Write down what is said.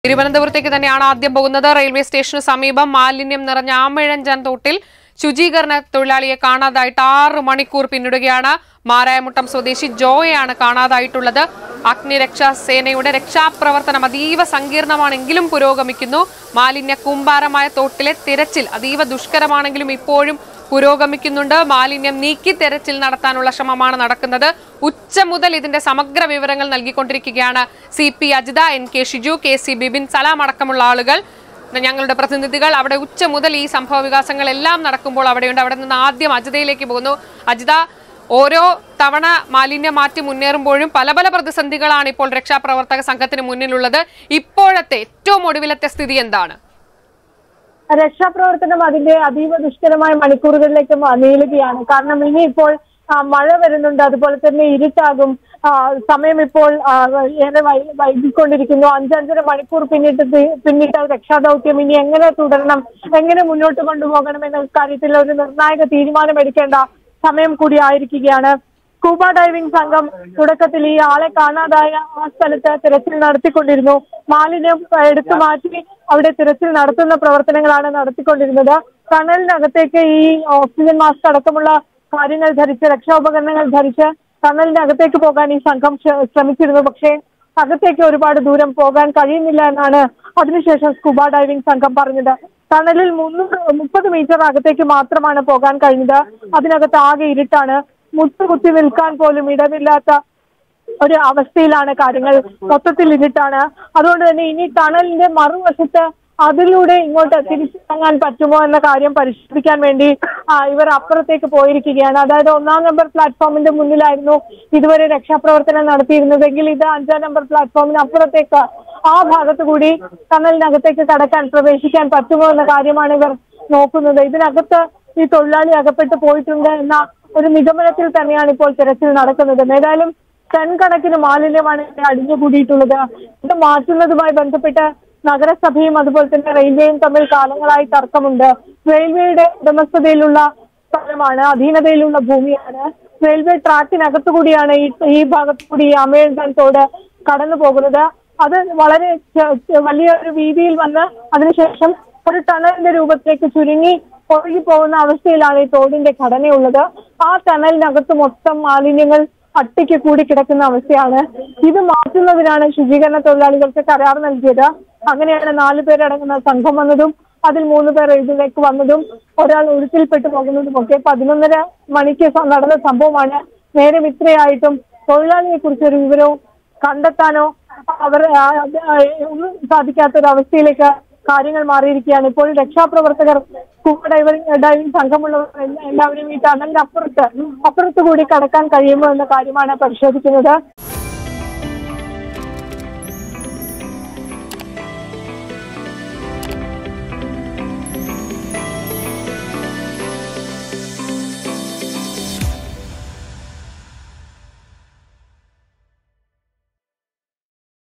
തിരുവനന്തപുരത്തേക്ക് തന്നെയാണ് ആദ്യം പോകുന്നത് റെയിൽവേ സ്റ്റേഷന് സമീപം മാലിന്യം നിറഞ്ഞ ആമിഴഞ്ചൻ തോട്ടിൽ ശുചീകരണ തൊഴിലാളിയെ കാണാതായിട്ട് ആറ് മണിക്കൂർ പിന്നിടുകയാണ് മാരായമുട്ടം സ്വദേശി ജോയെയാണ് കാണാതായിട്ടുള്ളത് അഗ്നിരക്ഷാ സേനയുടെ രക്ഷാപ്രവർത്തനം അതീവ സങ്കീർണമാണെങ്കിലും പുരോഗമിക്കുന്നു മാലിന്യ കൂമ്പാരമായ തോട്ടിലെ തിരച്ചിൽ അതീവ ദുഷ്കരമാണെങ്കിലും ഇപ്പോഴും പുരോഗമിക്കുന്നുണ്ട് മാലിന്യം നീക്കി തെരച്ചിൽ നടത്താനുള്ള ശ്രമമാണ് നടക്കുന്നത് ഉച്ച മുതൽ ഇതിന്റെ സമഗ്ര വിവരങ്ങൾ നൽകിക്കൊണ്ടിരിക്കുകയാണ് C P Ajitha N K Shiju K C Bibin Salam അടക്കമുള്ള ആളുകൾ ഞങ്ങളുടെ പ്രതിനിധികൾ അവിടെ ഉച്ച മുതൽ ഈ സംഭവ വികാസങ്ങളെല്ലാം നടക്കുമ്പോൾ അവിടെയുണ്ട് അവിടെ നിന്ന് ആദ്യം അജിതയിലേക്ക് പോകുന്നു അജിത ഓരോ തവണ മാലിന്യം മാറ്റി മുന്നേറുമ്പോഴും പല പല പ്രതിസന്ധികളാണ് ഇപ്പോൾ രക്ഷാപ്രവർത്തക സംഘത്തിന് മുന്നിലുള്ളത് ഇപ്പോഴത്തെ ഏറ്റവും ഒടുവിലത്തെ സ്ഥിതി എന്താണ് രക്ഷാപ്രവർത്തനം അതിന്റെ അതീവ ദുഷ്കരമായ മണിക്കൂറുകളിലേക്ക് മ- നീളുകയാണ് കാരണം ഇനിയിപ്പോൾ ആ, മഴ വരുന്നുണ്ട് അതുപോലെ തന്നെ ഇരുട്ടാകും ആ, സമയം ഇപ്പോൾ ആ, ഏറെ വൈ- വൈകിക്കൊണ്ടിരിക്കുന്നു അഞ്ചഞ്ചര മണിക്കൂർ പിന്നിട്ട് തി- പിന്നിട്ട രക്ഷാദൗത്യം ഇനി എങ്ങനെ തുടരണം എങ്ങനെ മുന്നോട്ട് കൊണ്ടുപോകണം എന്ന കാര്യത്തിൽ ഒരു നിർണായക തീരുമാനം എടുക്കേണ്ട സമയം കൂടി ആയിരിക്കുകയാണ് സ്കൂബ ഡൈവിംഗ് സംഘം തുടക്കത്തിൽ ഈ ആളെ കാണാതായ ആ സ്ഥലത്ത് തിരച്ചിൽ നടത്തിക്കൊണ്ടിരുന്നു മാലിന്യം എടുത്തു മാറ്റി അവിടെ തിരച്ചിൽ നടത്തുന്ന പ്രവർത്തനങ്ങളാണ് നടത്തിക്കൊണ്ടിരുന്നത് ടണലിനകത്തേക്ക് ഈ ഓക്സിജൻ മാസ്ക് അടക്കമുള്ള കാര്യങ്ങൾ ധരിച്ച് രക്ഷാോപകരണങ്ങൾ ധരിച്ച് ടണലിന്റെ അകത്തേക്ക് പോകാൻ ഈ സംഘം ശ്ര- ശ്രമിച്ചിരുന്നു പക്ഷേ അകത്തേക്ക് ഒരുപാട് ദൂരം പോകാൻ കഴിയുന്നില്ല എന്നാണ് അതിനുശേഷം സ്കൂബ ഡൈവിംഗ് സംഘം പറഞ്ഞത് ടണലിൽ മുന്നൂറ് മുപ്പത് മീറ്റർ അകത്തേക്ക് മാത്രമാണ് പോകാൻ കഴിഞ്ഞത് അതിനകത്ത് ആകെ ഇരുട്ടാണ് മുട്ടുകുത്തി നിൽക്കാൻ പോലും ഇടമില്ലാത്ത ഒരു അവസ്ഥയിലാണ് കാര്യങ്ങൾ മൊത്തത്തിൽ ഇരുട്ടാണ് അതുകൊണ്ട് തന്നെ ഇനി ടണലിന്റെ മറുവശത്ത് അതിലൂടെ ഇങ്ങോട്ട് തിരിച്ചിറങ്ങാൻ പറ്റുമോ എന്ന കാര്യം പരിശോധിക്കാൻ വേണ്ടി ആ, ഇവർ അപ്പുറത്തേക്ക് പോയിരിക്കുകയാണ് അതായത് ഒന്നാം നമ്പർ പ്ലാറ്റ്ഫോമിന്റെ മുന്നിലായിരുന്നു ഇതുവരെ രക്ഷാപ്രവർത്തനം നടത്തിയിരുന്നതെങ്കിൽ ഇത് അഞ്ചാം നമ്പർ പ്ലാറ്റ്ഫോമിന് അപ്പുറത്തേക്ക് ആ ഭാഗത്ത് കൂടി ടണലിനകത്തേക്ക് കടക്കാൻ പ്രവേശിക്കാൻ പറ്റുമോ എന്ന കാര്യമാണ് ഇവർ നോക്കുന്നത് ഇതിനകത്ത് ഈ തൊഴിലാളി അകപ്പെട്ട് പോയിട്ടുണ്ട് എന്ന ഒരു നിഗമനത്തിൽ തന്നെയാണ് ഇപ്പോൾ തിരച്ചിൽ നടക്കുന്നത് ഏതായാലും ടൺ കണക്കിന് മാലിന്യമാണ് ഇവിടെ അടിഞ്ഞുകൂടിയിട്ടുള്ളത് ഇത് മാറ്റുന്നതുമായി ബന്ധപ്പെട്ട് നഗരസഭയും അതുപോലെ തന്നെ റെയിൽവേയും തമ്മിൽ കാലങ്ങളായി തർക്കമുണ്ട് റെയിൽവേയുടെ ഉടമസ്ഥതയിലുള്ള സ്ഥലമാണ് അധീനതയിലുള്ള ഭൂമിയാണ് റെയിൽവേ ട്രാക്കിനകത്തു കൂടിയാണ് ഈ ഈ ഭാഗത്തു കൂടി ഈ അമേഴ്സൺ തോട് കടന്നു പോകുന്നത് അത് വളരെ ചെ- ചെ- വലിയൊരു വീതിയിൽ വന്ന് അതിനുശേഷം ഒരു ടണലിന്റെ രൂപത്തിലേക്ക് ചുരുങ്ങി ഒഴുകി പോകുന്ന അവസ്ഥയിലാണ് ഈ തോടിന്റെ ഘടനയുള്ളത് ആ ടണലിനകത്ത് മൊത്തം മാലിന്യങ്ങൾ അട്ടിക്ക് കൂടി കിടക്കുന്ന അവസ്ഥയാണ് ഇത് മാറ്റുന്നതിനാണ് ശുചീകരണ തൊഴിലാളികൾക്ക് കരാർ നൽകിയത് അങ്ങനെയാണ് നാലു പേരടങ്ങുന്ന സംഘം വന്നതും അതിൽ മൂന്ന് പേർ ഇതിലേക്ക് വന്നതും ഒരാൾ ഒഴുക്കിൽപ്പെട്ടു പോകുന്നതും ഒക്കെ പതിനൊന്നര മണിക്ക് സ- നടന്ന സംഭവമാണ് നേരം ഇത്രയായിട്ടും തൊഴിലാളിയെ കുറിച്ച് ഒരു വിവരവും കണ്ടെത്താനോ അവർ ആ, ആ, ഒന്നും സാധിക്കാത്ത ഒരു അവസ്ഥയിലേക്ക് കാര്യങ്ങൾ മാറിയിരിക്കുകയാണ് ഇപ്പോൾ രക്ഷാപ്രവർത്തകർ സ്കൂബ ഡൈവിംഗ് ഡൈവിംഗ് സംഘമുള്ളവർ എല്ലാ- എല്ലാവരും ഈ ടണലിന്റെ അപ്പുറത്ത് അപ്പുറത്ത് കൂടി കടക്കാൻ കഴിയുമോ എന്ന കാര്യമാണ് പരിശോധിക്കുന്നത്